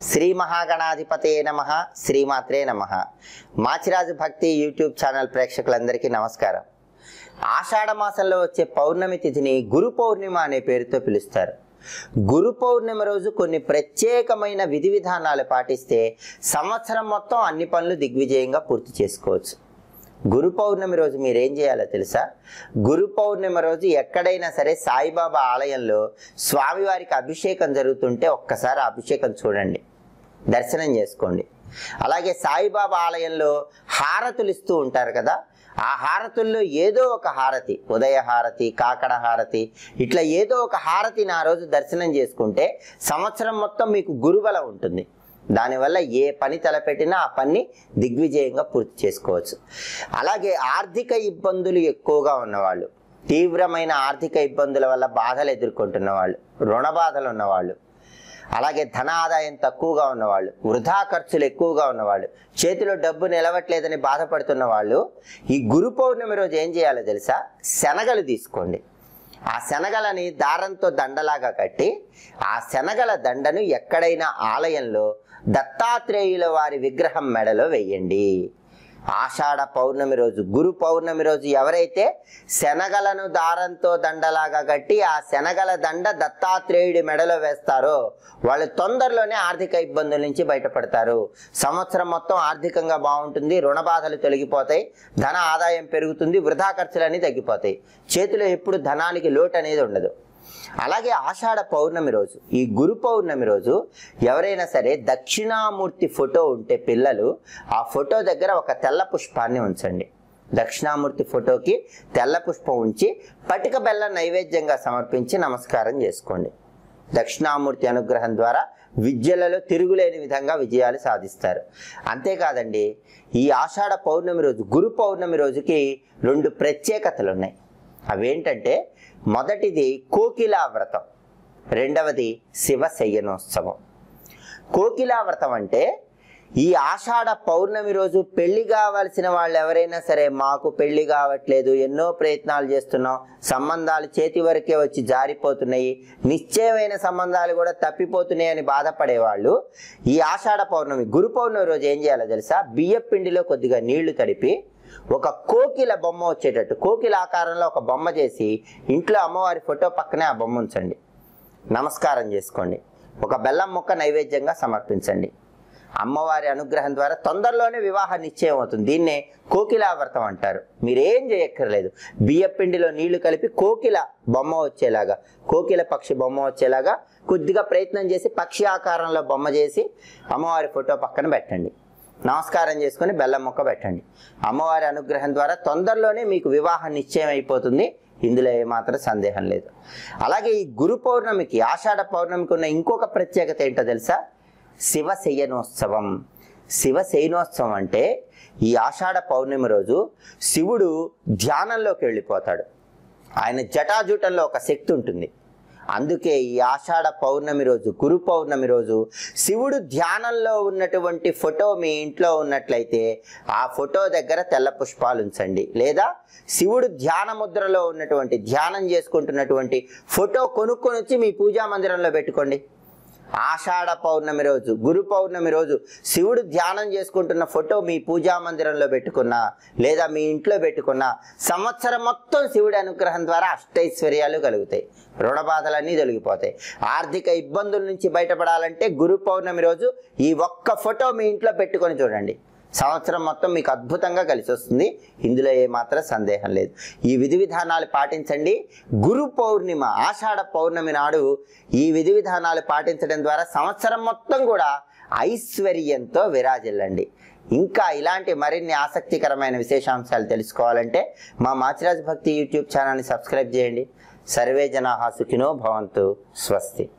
శ్రీ మహాగణాధిపతే నమ శ్రీమాత్రే నమ మాచిరాజు భక్తి యూట్యూబ్ ఛానల్ ప్రేక్షకులందరికీ నమస్కారం ఆషాఢ మాసంలో వచ్చే పౌర్ణమి తిథిని గురు పౌర్ణిమ అనే పేరుతో పిలుస్తారు గురు పౌర్ణమి రోజు కొన్ని ప్రత్యేకమైన విధి విధానాలు పాటిస్తే సంవత్సరం మొత్తం అన్ని పనులు దిగ్విజయంగా పూర్తి చేసుకోవచ్చు గురు పౌర్ణమి రోజు మీరేం చేయాలో తెలుసా గురు పౌర్ణమి రోజు ఎక్కడైనా సరే సాయిబాబా ఆలయంలో స్వామివారికి అభిషేకం జరుగుతుంటే ఒక్కసారి ఆ అభిషేకం చూడండి దర్శనం చేసుకోండి అలాగే సాయిబాబా ఆలయంలో హారతులు ఇస్తూ ఉంటారు కదా ఆ హారతుల్లో ఏదో ఒక హారతి ఉదయ హారతి కాకడ హారతి ఇట్లా ఏదో ఒక హారతిని ఆ రోజు దర్శనం చేసుకుంటే సంవత్సరం మొత్తం మీకు గురుబలం ఉంటుంది దానివల్ల ఏ పని తలపెట్టినా ఆ పని దిగ్విజయంగా పూర్తి చేసుకోవచ్చు అలాగే ఆర్థిక ఇబ్బందులు ఎక్కువగా ఉన్నవాళ్ళు తీవ్రమైన ఆర్థిక ఇబ్బందుల వల్ల బాధలు ఎదుర్కొంటున్న వాళ్ళు రుణ బాధలు ఉన్నవాళ్ళు అలాగే ధన ఆదాయం తక్కువగా ఉన్నవాళ్ళు వృధా ఖర్చులు ఎక్కువగా ఉన్నవాళ్ళు చేతిలో డబ్బు నిలవట్లేదని బాధపడుతున్న వాళ్ళు ఈ గురు పౌర్ణమి రోజు ఏం చేయాలో తెలుసా శనగలు తీసుకోండి ఆ శనగలని దారంతో దండలాగా కట్టి ఆ శనగల దండను ఎక్కడైనా ఆలయంలో దత్తాత్రేయుల వారి విగ్రహం మెడలో వెయ్యండి ఆషాఢ పౌర్ణమి రోజు గురు పౌర్ణమి రోజు ఎవరైతే శనగలను దారంతో దండలాగా కట్టి ఆ శనగల దండ దత్తాత్రేయుడి మెడలో వేస్తారో వాళ్ళు తొందరలోనే ఆర్థిక ఇబ్బందుల నుంచి బయటపడతారు సంవత్సరం మొత్తం ఆర్థికంగా బాగుంటుంది రుణ బాధలు తొలగిపోతాయి ధన ఆదాయం పెరుగుతుంది వృధా ఖర్చులన్నీ తగ్గిపోతాయి చేతిలో ఎప్పుడు ధనానికి లోటు అనేది ఉండదు అలాగే ఆషాఢ పౌర్ణమి రోజు ఈ గురు పౌర్ణమి రోజు ఎవరైనా సరే దక్షిణామూర్తి ఫోటో ఉంటే పిల్లలు ఆ ఫోటో దగ్గర ఒక తెల్ల పుష్పాన్ని ఉంచండి దక్షిణామూర్తి ఫోటోకి తెల్ల పుష్పం ఉంచి పటిక బెల్లం నైవేద్యంగా సమర్పించి నమస్కారం చేసుకోండి దక్షిణామూర్తి అనుగ్రహం ద్వారా విద్యలలో తిరుగులేని విధంగా విజయాలు సాధిస్తారు అంతేకాదండి ఈ ఆషాఢ పౌర్ణమి రోజు గురు పౌర్ణమి రోజుకి రెండు ప్రత్యేకతలు ఉన్నాయి అవేంటంటే మొదటిది కోకిలా వ్రతం రెండవది శివ శయనోత్సవం కోకిలా వ్రతం అంటే ఈ ఆషాఢ పౌర్ణమి రోజు పెళ్లి కావాల్సిన వాళ్ళు ఎవరైనా సరే మాకు పెళ్లి కావట్లేదు ఎన్నో ప్రయత్నాలు చేస్తున్నాం సంబంధాలు చేతి వరకే వచ్చి జారిపోతున్నాయి నిశ్చయమైన సంబంధాలు కూడా తప్పిపోతున్నాయి అని బాధపడేవాళ్ళు ఈ ఆషాఢ పౌర్ణమి గురు పౌర్ణమి రోజు ఏం చేయాలో తెలుసా బియ్య పిండిలో కొద్దిగా నీళ్లు తడిపి ఒక కోకిల బొమ్మ వచ్చేటట్టు కోకిల ఆకారంలో ఒక బొమ్మ చేసి ఇంట్లో అమ్మవారి ఫోటో పక్కనే ఆ బొమ్మ ఉంచండి నమస్కారం చేసుకోండి ఒక బెల్లం ముక్క నైవేద్యంగా సమర్పించండి అమ్మవారి అనుగ్రహం ద్వారా తొందరలోనే వివాహ నిశ్చయం అవుతుంది దీన్నే కోకిలా వ్రతం అంటారు మీరేం చేయక్కర్లేదు బియ్య పిండిలో నీళ్లు కలిపి కోకిల బొమ్మ వచ్చేలాగా కోకిల పక్షి బొమ్మ వచ్చేలాగా కొద్దిగా ప్రయత్నం చేసి పక్షి ఆకారంలో బొమ్మ చేసి అమ్మవారి ఫోటో పక్కన పెట్టండి నమస్కారం చేసుకొని బెల్లం మొక్క పెట్టండి అమ్మవారి అనుగ్రహం ద్వారా తొందరలోనే మీకు వివాహం నిశ్చయం అయిపోతుంది ఇందులో ఏమాత్రం సందేహం లేదు అలాగే ఈ గురు పౌర్ణమికి ఆషాఢ పౌర్ణమికి ఉన్న ఇంకొక ప్రత్యేకత ఏంటో తెలుసా శివ శయనోత్సవం శివ శయనోత్సవం అంటే ఈ ఆషాఢ పౌర్ణమి రోజు శివుడు ధ్యానంలోకి వెళ్ళిపోతాడు ఆయన జటాజూటంలో ఒక శక్తి ఉంటుంది అందుకే ఈ ఆషాఢ పౌర్ణమి రోజు గురు పౌర్ణమి రోజు శివుడు ధ్యానంలో ఉన్నటువంటి ఫోటో మీ ఇంట్లో ఉన్నట్లయితే ఆ ఫోటో దగ్గర తెల్ల పుష్పాలు ఉంచండి లేదా శివుడు ధ్యాన ముద్రలో ఉన్నటువంటి ధ్యానం చేసుకుంటున్నటువంటి ఫోటో కొనుక్కొని వచ్చి మీ పూజా మందిరంలో పెట్టుకోండి ఆషాఢ పౌర్ణమి రోజు గురు పౌర్ణమి రోజు శివుడు ధ్యానం చేసుకుంటున్న ఫోటో మీ పూజా మందిరంలో పెట్టుకున్నా లేదా మీ ఇంట్లో పెట్టుకున్నా సంవత్సరం మొత్తం శివుడి అనుగ్రహం ద్వారా అష్టైశ్వర్యాలు కలుగుతాయి రుణ బాధలన్నీ తొలగిపోతాయి ఆర్థిక ఇబ్బందుల నుంచి బయటపడాలంటే గురు పౌర్ణమి రోజు ఈ ఒక్క ఫోటో మీ ఇంట్లో పెట్టుకొని చూడండి సంవత్సరం మొత్తం మీకు అద్భుతంగా కలిసి వస్తుంది ఇందులో ఏమాత్రం సందేహం లేదు ఈ విధి విధానాలు పాటించండి గురు పౌర్ణిమ ఆషాఢ పౌర్ణమి నాడు ఈ విధి విధానాలు పాటించడం ద్వారా సంవత్సరం మొత్తం కూడా ఐశ్వర్యంతో విరాజిల్లండి ఇంకా ఇలాంటి మరిన్ని ఆసక్తికరమైన విశేషాంశాలు తెలుసుకోవాలంటే మా మాచిరాజ్ భక్తి యూట్యూబ్ ఛానల్ని సబ్స్క్రైబ్ చేయండి సర్వే జనాహా సుఖినో భవంతు స్వస్తి